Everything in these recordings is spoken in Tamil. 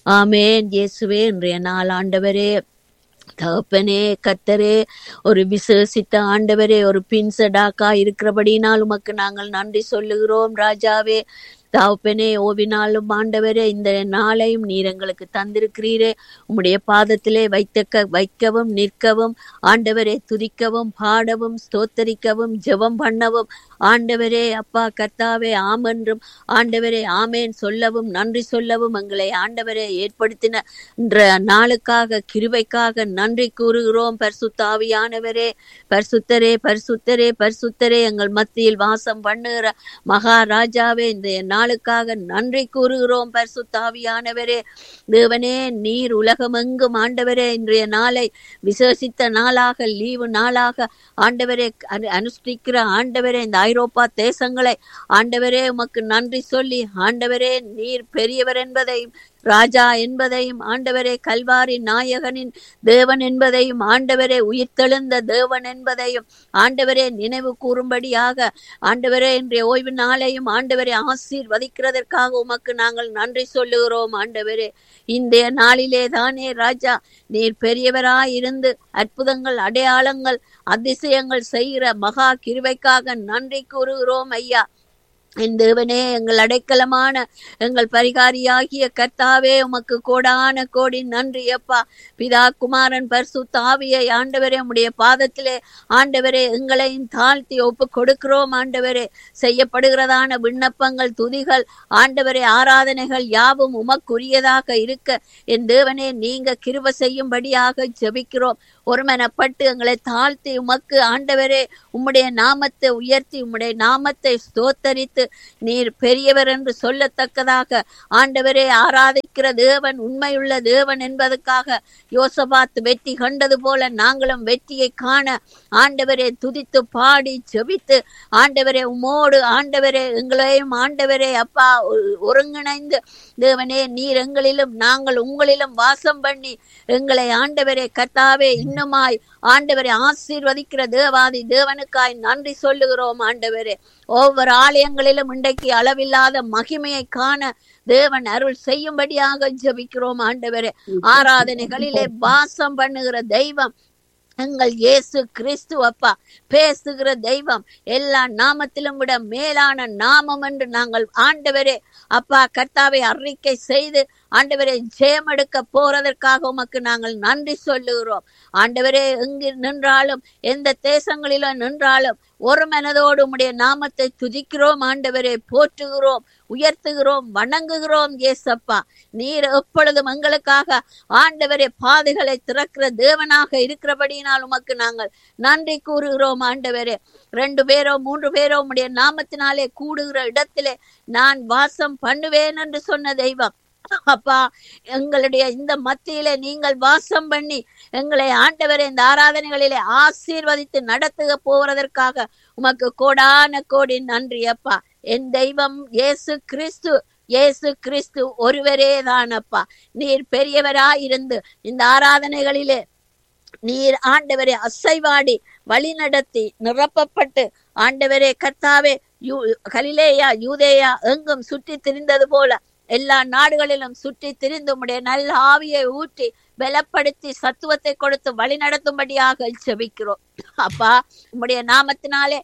ஆமேன் இயேசுவே இன்றைய நாள் ஆண்டவரே தகப்பனே கத்தரே ஒரு விசேஷித்த ஆண்டவரே ஒரு பின்சடாக்கா இருக்கிறபடினால் உமக்கு நாங்கள் நன்றி சொல்லுகிறோம் ராஜாவே தகப்பனே ஓவினாலும் ஆண்டவரே இந்த நாளையும் நீர் எங்களுக்கு தந்திருக்கிறீரே உம்முடைய பாதத்திலே வைத்த வைக்கவும் நிற்கவும் ஆண்டவரே துதிக்கவும் பாடவும் ஸ்தோத்தரிக்கவும் ஜெபம் பண்ணவும் ஆண்டவரே அப்பா கர்த்தாவே ஆமென்றும் ஆண்டவரே ஆமேன் சொல்லவும் நன்றி சொல்லவும் எங்களை ஆண்டவரே ஏற்படுத்தின என்ற நாளுக்காக கிருபைக்காக நன்றி கூறுகிறோம் பரிசுத்தாவியானவரே பரிசுத்தரே பரிசுத்தரே பரிசுத்தரே எங்கள் மத்தியில் வாசம் பண்ணுகிற மகாராஜாவே இந்த நாளுக்காக நன்றி கூறுகிறோம் பரிசுத்தாவியானவரே தேவனே நீர் உலகமெங்கும் ஆண்டவரே இன்றைய நாளை விசேஷித்த நாளாக லீவு நாளாக ஆண்டவரே அனு- அனுஷ்டிக்கிற ஆண்டவரே இந்த ஐரோப்பா தேசங்களை ஆண்டவரே உமக்கு நன்றி சொல்லி ஆண்டவரே நீர் பெரியவர் என்பதையும் ராஜா என்பதையும் ஆண்டவரே கல்வாரி நாயகனின் தேவன் என்பதையும் ஆண்டவரே உயிர்த்தெழுந்த தேவன் என்பதையும் ஆண்டவரே நினைவு கூறும்படியாக ஆண்டவரே இன்றைய ஓய்வு நாளையும் ஆண்டவரே ஆசீர்வதிக்கிறதற்காக உமக்கு நாங்கள் நன்றி சொல்லுகிறோம் ஆண்டவரே இந்த நாளிலே தானே ராஜா நீர் பெரியவராய் இருந்து அற்புதங்கள் அடையாளங்கள் அதிசயங்கள் செய்கிற மகா கிருபைக்காக நன்றி கூறுகிறோம் ஐயா என் தேவனே எங்கள் அடைக்கலமான எங்கள் பரிகாரியாகிய கர்த்தாவே உமக்கு கோடான கோடி நன்றி அப்பா பிதா குமாரன் பரிசுத்த ஆவியை ஆண்டவரே உம்முடைய பாதத்திலே ஆண்டவரே எங்களையும் தாழ்த்தி ஒப்பு கொடுக்கிறோம் ஆண்டவரே செய்யப்படுகிறதான விண்ணப்பங்கள் துதிகள் ஆண்டவரே ஆராதனைகள் யாவும் உமக்குரியதாக இருக்க என் தேவனே நீங்க கிருப செய்யும்படியாக ஜெபிக்கிறோம் ஒருமனப்பட்டு எங்களை தாழ்த்தி உமக்கு ஆண்டவரே உம்முடைய நாமத்தை உயர்த்தி உம்முடைய நாமத்தை ஸ்தோத்தரித்து நீர் பெரியவர் என்று சொல்லத்தக்கதாக ஆண்டவரே ஆராதிக்கிற தேவன் உண்மையுள்ள தேவன் என்பதற்காக யோசபாத் வெற்றி கண்டது போல நாங்களும் வெற்றியை காண ஆண்டவரே துதித்து பாடி ஜெபித்து ஆண்டவரே உமோடு ஆண்டவரே எங்களையும் ஆண்டவரே அப்பா ஒ- ஒருங்கிணைந்து தேவனே நீர் எங்களிலும் நாங்கள் உங்களிலும் வாசம் பண்ணி எங்களை ஆண்டவரே கர்த்தாவே இன்னுமாய் ஆண்டவரை ஆசீர்வதிக்கிற தேவாதி தேவனுக்காய் நன்றி சொல்லுகிறோம் ஆண்டவரே ஒவ்வொரு ஆலயங்களிலும் இன்றைக்கு அளவில்லாத மகிமையை காண தேவன் அருள் செய்யும்படியாக ஜெபிக்கிறோம் ஆண்டவரே ஆராதனைகளிலே வாசம் பண்ணுகிற தெய்வம் எங்கள் இயேசு கிறிஸ்து அப்பா பேசுகிற தெய்வம் எல்லா நாமத்திலும் விட மேலான நாமம் என்று நாங்கள் ஆண்டவரே அப்பா கர்த்தாவை அறிக்கை செய்து ஆண்டவரே ஜெயமெடுக்க போறதற்காக உமக்கு நாங்கள் நன்றி சொல்லுகிறோம் ஆண்டவரே எங்கு நின்றாலும் எந்த தேசங்களிலும் நின்றாலும் ஒரு மனதோடு உம்முடைய நாமத்தை துதிக்கிறோம் ஆண்டவரே போற்றுகிறோம் உயர்த்துகிறோம் வணங்குகிறோம் ஏசப்பா நீர் எப்பொழுதும் எங்களுக்காக ஆண்டவரே பாதைகளை திறக்கிற தேவனாக இருக்கிறபடியினால் உமக்கு நாங்கள் நன்றி கூறுகிறோம் ஆண்டவரே ரெண்டு பேரோ மூன்று பேரோ உம்முடைய நாமத்தினாலே கூடுகிற இடத்திலே நான் வாசம் பண்ணுவேன் என்று சொன்ன தெய்வம் அப்பா எங்களுடைய இந்த மத்தியிலே நீங்கள் வாசம் பண்ணி எங்களை ஆண்டவரை இந்த ஆராதனைகளிலே ஆசீர்வதித்து நடத்துக போவதற்காக உமக்கு கோடான கோடி நன்றி அப்பா என் தெய்வம் இயேசு கிறிஸ்து இயேசு கிறிஸ்து ஒருவரே தான் அப்பா நீர் பெரியவராயிருந்து இந்த ஆராதனைகளிலே நீர் ஆண்டவரே அசைவாடி வழி நடத்தி நிரப்பப்பட்டு ஆண்டவரே கர்த்தாவே யூ கலிலேயா யூதேயா எங்கும் சுற்றி திரிந்தது போல எல்லா நாடுகளிலும் சுற்றி திரிந்து உம்முடைய நல்ல ஆவியை ஊற்றி பலப்படுத்தி சத்துவத்தை கொடுத்து வழி நடத்தும்படியாக ஜெபிக்கிறோம் அப்பா உம்முடைய நாமத்தினாலே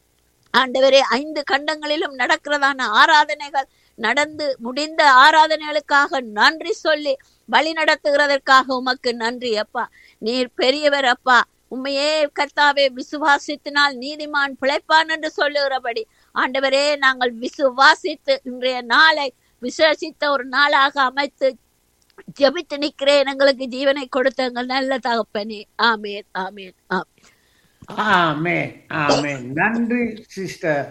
ஆண்டவரே ஐந்து கண்டங்களிலும் நடக்கிறதான ஆராதனைகள் நடந்து முடிந்த ஆராதனைகளுக்காக நன்றி சொல்லி வழி நடத்துகிறதற்காக உமக்கு நன்றி அப்பா நீர் பெரியவர் அப்பா உண்மையே கர்த்தாவே விசுவாசித்தினால் நீதிமான் பிழைப்பான் என்று சொல்லுகிறபடி ஆண்டவரே நாங்கள் விசுவாசித்து இன்றைய நாளை விசேஷித்த ஒரு நாளாக அமைத்து ஜெபித்து நிற்கிறேன் எங்களுக்கு ஜீவனை கொடுத்த எங்கள் நல்ல தகப்பனே ஆமேன் ஆமேன் ஆமேன் ஆமே ஆமே நன்றி சிஸ்டர்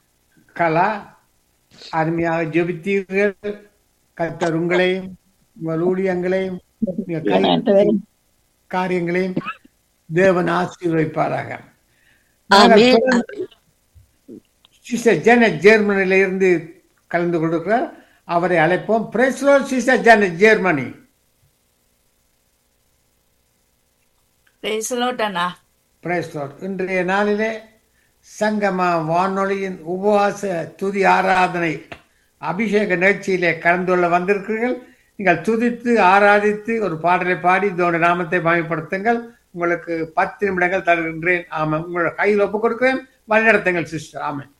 கலா அருமையாக ஜெபித்தீர்கள் கர்த்தர் உங்களையும் உங்கள் ஊழியங்களையும் உங்கள் கை காரியங்களையும் தேவன் ஆசீர்வதிப்பாராக ஆமென். சிஸ்டர் ஜெனட் ஜெர்மனில இருந்து கலந்து கொடுக்கிறார் அவரை அழைப்போம் பிரேஸ்லோ sister Janet Germany Praise the Lord, அண்ணா Praise Lord. இன்றைய நாளிலே சங்கம வானொலியின் உபவாச துதி ஆராதனை அபிஷேக நிகழ்ச்சியிலே கலந்து கொள்ள வந்திருக்கிறீர்கள் நீங்கள் துதித்து ஆராதித்து ஒரு பாடலை பாடி இதோட நாமத்தை பயன்படுத்துங்கள் உங்களுக்கு பத்து நிமிடங்கள் தருகின்றேன் ஆமாம் உங்களோட கையில் ஒப்புக் கொடுக்கிறேன் வழிநடத்துங்கள் சிஸ்டர் ஆமாம்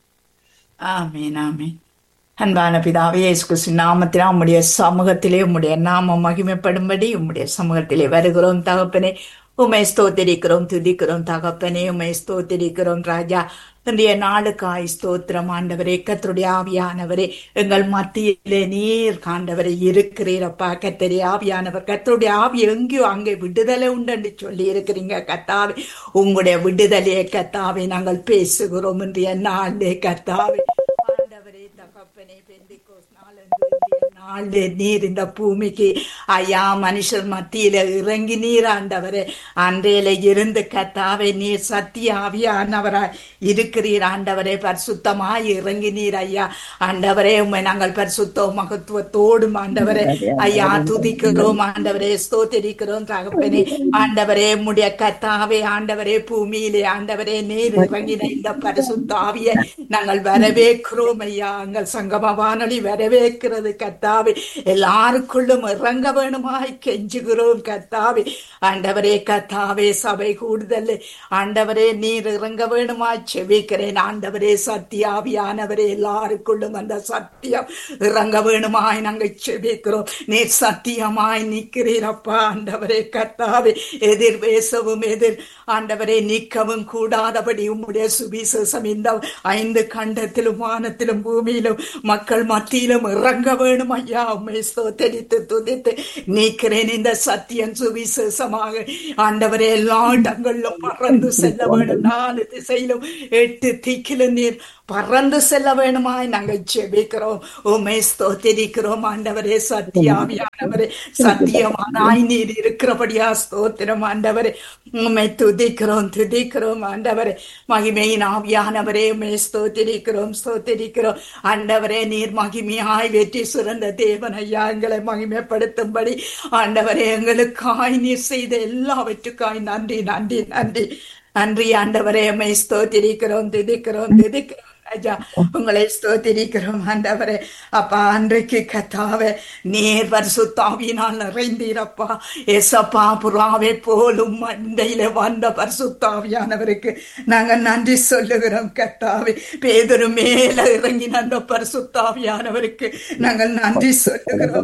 ஆமீன் ஆமீன் அன்பான பிதாவே இயேசு கிறிஸ்து நாமத்திலே உம்முடைய சமூகத்திலே உம்முடைய நாமம் மகிமைப்படும்படி உம்முடைய சமூகத்திலே வருகிறோம் தகப்பனே உமை ஸ்தோத்திரிக்கிறோம் துதிக்கிறோம் தகப்பனே உமை ஸ்தோத்திரிக்கிறோம் ராஜா இன்றைய நாளுக்காய் ஸ்தோத்திரம் ஆண்டவரே கத்தருடைய ஆவியானவரே எங்கள் மத்தியிலே நீர் காண்டவரை இருக்கிறீரப்பா கத்தரி ஆவியானவர் கத்தருடைய ஆவி எங்கேயோ அங்கே விடுதலை உண்டு சொல்லி இருக்கிறீங்க கத்தாவே உங்களுடைய விடுதலையை கத்தாவே நாங்கள் பேசுகிறோம் இன்றைய நாளே கத்தாவே ஆண்டவரே தகப்பனே பெந்திக்கோஸ் நாளன்று இன்றைய நாளே நீர் இந்த பூமிக்கு ஐயா மனுஷர் மத்தியில இறங்கி நீர் ஆண்டவரே அன்றையில இருந்து கத்தாவை நீர் சத்திய ஆவியானவராய் இருக்கிறீர் ஆண்டவரே பரிசுத்தமாய் இறங்கி நீர் ஐயா ஆண்டவரே உண்மை நாங்கள் பரிசுத்த மகத்துவத்தோடும் ஆண்டவரே ஐயா துதிக்கிறோம் ஆண்டவரே ஸ்தோத்திரிக்கிறோம் தகப்பனே ஆண்டவரே முடைய கத்தாவே ஆண்டவரே பூமியிலே ஆண்டவரே நீர் இறங்கின இந்த பரிசுத்த ஆவியை நாங்கள் வரவேற்கிறோம் ஐயா எங்கள் சங்கம வானொலி வரவேற்கிறது கத்தாவே எல்லாருக்குள்ளும் இறங்க வேணுமாய் கெஞ்சுகிறோம் கத்தாவே ஆண்டவரே கத்தாவே சபை கூடுதல் ஆண்டவரே நீர் இறங்க வேணுமாய் செவிக்கிறேன் ஆண்டவரே சத்தியாவியானவரே எல்லாருக்குள்ளும் அந்த சத்தியம் இறங்க வேணுமாய் நாங்கள் செபிக்கிறோம் நீர் சத்தியமாய் நிற்கிறீரப்பா ஆண்டவரே கத்தாவே எதிர் பேசவும் எதிர் ஆண்டவரே நிற்கவும் கூடாதபடி உம்முடைய சுவிசேஷம் இந்த ஐந்து கண்டத்திலும் வானத்திலும் பூமியிலும் மக்கள் மத்தியிலும் இறங்க வேணும் ஐயா உண்மை ஸ்தோத்தரித்து துதித்து நீக்கிறேன் இந்த சத்தியம் சுவிசேஷமாக ஆண்டவரே எல்லா இடங்களிலும் பறந்து செல்ல வேணும் நாலு திசையிலும் எட்டு திக்கிலும் நீர் பறந்து செல்ல வேணுமாய் நாங்கள் ஜெபிக்கிறோம் உண்மை ஸ்தோத்திரிக்கிறோம் ஆண்டவரே சத்தியாவியானவரே சத்தியமானாய் நீர் இருக்கிறபடியா ஸ்தோத்திரம் ஆண்டவரே உண்மை துதிக்கிறோம் துதிக்கிறோம் ஆண்டவரே மகிமையின் ஆவியானவரே உண்மை ஸ்தோத்திரிக்கிறோம் ஸ்தோத்திரிக்கிறோம் ஆண்டவரே நீர் மகிமையாய் வெற்றி சிறந்த தேவன் ஐயா எங்களை மகிமைப்படுத்தும்படி ஆண்டவரே எங்களுக்காய் நீர் செய்த எல்லாவற்றுக்காய் நன்றி நன்றி நன்றி நன்றி ஆண்டவரே உண்மை ஸ்தோத்திரிக்கிறோம் துதிக்கிறோம் துதிக்கிறோம் ராஜா உங்களை ஸ்தோத்திரிக்கிறோம் ஆண்டவரே அப்பா அன்றைக்கு கத்தாவே நேர் பரிசுத்தாவினால் நிறைந்தீரப்பா எசப்பா புறாவை போலும் மண்டையில வந்த பரிசுத்தாவியானவருக்கு நாங்க நன்றி சொல்லுகிறோம் கத்தாவே பேதரு மேல இறங்கின அந்த பரிசுத்தாவியானவருக்கு நாங்கள் நன்றி சொல்லுகிறோம்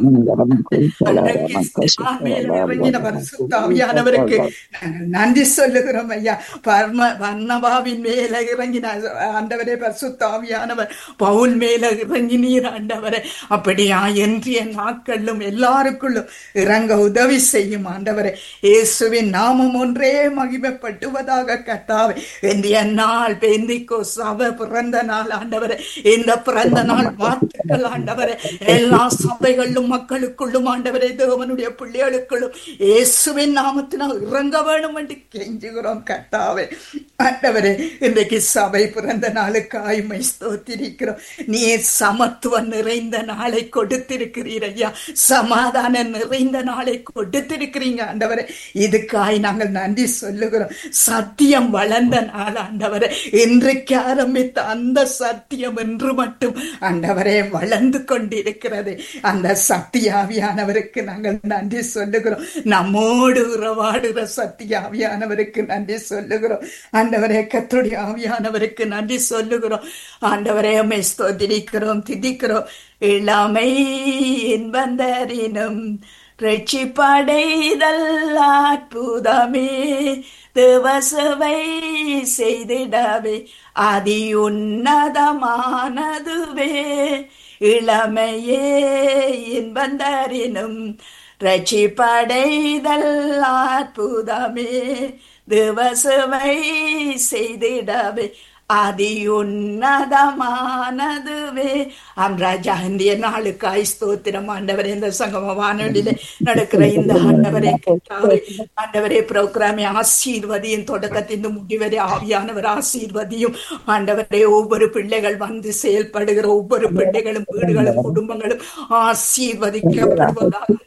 இறங்கின பரிசுத்தாவியானவருக்கு நாங்கள் நன்றி சொல்லுகிறோம் ஐயா பர்ம வர்ணபாவின் மேல இறங்கின ஆண்டவரே பரிசுத்தாவியானவர் பவுல் மேல இறங்கி நீர் ஆண்டவரே அப்படியா என்றிய நாட்களிலும் எல்லாருக்குள்ளும் இறங்க உதவி செய்யும் ஆண்டவரே இயேசுவின் நாமம் ஒன்றே மகிமைப்பட்டுவதாக கத்தாவே இன்றைய நாள் பெந்திக்கோ சபை பிறந்த நாள் ஆண்டவரே இந்த பிறந்த நாள் வாழ்த்துக்கள் ஆண்டவரே எல்லா சபைகளிலும் மக்களுக்குள்ளும் ஆண்டவரே தேவனுடைய பிள்ளைகளுக்குள்ளும் இயேசுவின் நாமத்தினால் இறங்க வேணும் என்று கெஞ்சுகிறோம் கத்தாவே ஆண்டவரே இன்றைக்கு சபை பிறந்த நாளுக்காய் மை ஸ்தோத்திரிக்கிறோம் நீ சமத்துவம் நிறைந்த நாளை கொடுத்திருக்கிறீர் ஐயா சமாதானம் நிறைந்த நாளை கொடுத்திருக்கிறீங்க ஆண்டவரே இதுக்காய் நாங்கள் நன்றி சொல்லுகிறோம் சத்தியம் வளர்ந்த நாள் ஆண்டவரே இன்றைக்கு ஆரம்பித்த அந்த சத்தியம் என்று மட்டும் ஆண்டவரே வளர்ந்து கொண்டிருக்கிறது அந்த சத்தியாவியானவருக்கு நாங்கள் நன்றி சொல்லுகிறோம் நம்மோடு உறவாடுகிற சத்தியாவியானவருக்கு நன்றி சொல்லுகிறோம் ஆண்டவரே கத்துடைய ஆவியானவருக்கு நன்றி சொல்லுகிறோம் ஆண்டவரே அம்மை ஸ்தோதிரிக்கிறோம் திதிக்கிறோம் இளமை என்பந்தரினும் ரட்சிப்படைதல் அற்புதமே தேவசவை செய்திடவே அதி உன்னதமானதுவே இளமையே இன்பந்தரினும் ரட்சிப்படைதல் அற்புதமே தேவசவை செய்திடவே அதி உன்னதமானதுவே ஆம் ராஜா இந்திய நாளுக்காய் ஸ்தோத்திரம் ஆண்டவரே இந்த சங்கம வானொலியில நடக்கிற இந்த ஆண்டவரே கேட்டாவே ஆண்டவரே புரோகிராமை ஆசீர்வதியும் தொடக்கத்தின் முடிவரை ஆவியானவர் ஆசீர்வதியும் ஆண்டவரே ஒவ்வொரு பிள்ளைகள் வந்து செயல்படுகிற ஒவ்வொரு பிள்ளைகளும் வீடுகளும் குடும்பங்களும் ஆசீர்வதிக்கப்படுவதாக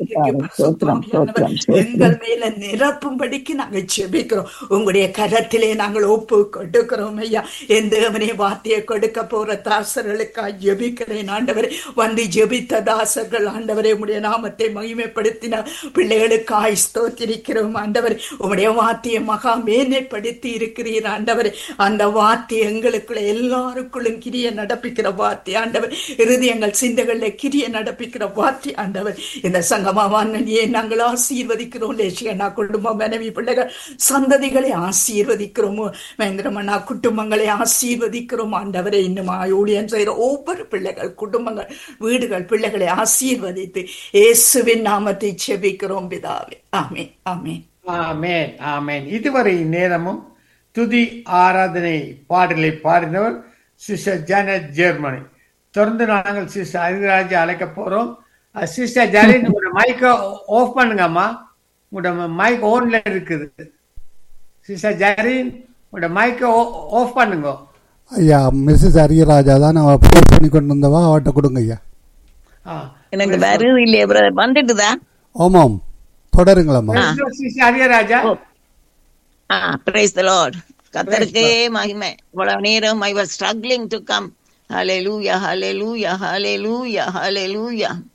எங்கள் மேல நிரப்பும்படிக்கு நாங்கள் செபிக்கிறோம் உங்களுடைய கரத்திலே நாங்கள் ஒப்பு கொடுக்கிறோம் ஐயா என் தேவனே வார்த்தையை கொடுக்க போற தாசர்களுக்காய் ஜெபிக்கிறேன் ஆண்டவரே வந்து ஜெபித்த தாசர்கள் ஆண்டவரே உடைய நாமத்தை மகிமைப்படுத்தின பிள்ளைகளுக்காய் ஸ்தோத்திரிக்கிறோம் ஆண்டவர் உம்முடைய வார்த்தையை மகா மேன்மைப்படுத்தி இருக்கிறீர் ஆண்டவர் அந்த வார்த்தை எங்களுக்குள்ள எல்லாருக்குள்ளும் கிரிய நடப்பிக்கிற வார்த்தை ஆண்டவர் இருதயங்கள் சிந்தைகளில் கிரிய நடப்பிக்கிற வார்த்தை ஆண்டவர் இந்த சங்கமாவானியை நாங்கள் ஆசீர்வதிக்கிறோம் லேசியண்ணா குடும்பம் மனைவி பிள்ளைகள் சந்ததிகளை ஆசீர்வதிக்கிறோம் மகேந்திரமண்ணா குடும்பங்களை ஆசீர்வதிக்கிறோம் ஆண்டவரை இன்னும் ஊழியம் செய்கிற ஒவ்வொரு பிள்ளைகள் குடும்பங்கள் வீடுகள் பிள்ளைகளை ஆசீர்வதித்து இயேசுவின் நாமத்தை செபிக்கிறோம் பிதாவே ஆமென் ஆமென் ஆமென் ஆமென் இதுவரை நேரமும் துதி ஆராதனை பாடலை பாடினவர் சிஸ்டர் ஜானட் ஜெர்மனி தொடர்ந்து நாங்கள் சிஸ்டர் அரிராஜை அழைக்க போறோம் சிஸ்டர் ஜாலின் உங்களோட மைக்கை ஆஃப் பண்ணுங்கம்மா உங்களோட மைக் ஓன்ல இருக்குது சிஸ்டர் ஜாலின் உங்களோட மைக்கை ஆஃப் பண்ணுங்க ஐயா மிஸ்ஸஸ் அரியராஜா தான் அவ ப்ரே பண்ணி கொண்டு வந்தவா அவட்ட கொடுங்க ஐயா ஆ. எனக்கு வருது இல்லையே பிரதர் வந்துட்டுதா ஆமாம் தொடருங்களம்மா சிஸ்டர் அரியராஜா ஆ பிரைஸ் த லார்ட் கத்தருக்கே மகிமை இவ்வளவு நேரம் I was struggling to come hallelujah hallelujah hallelujah hallelujah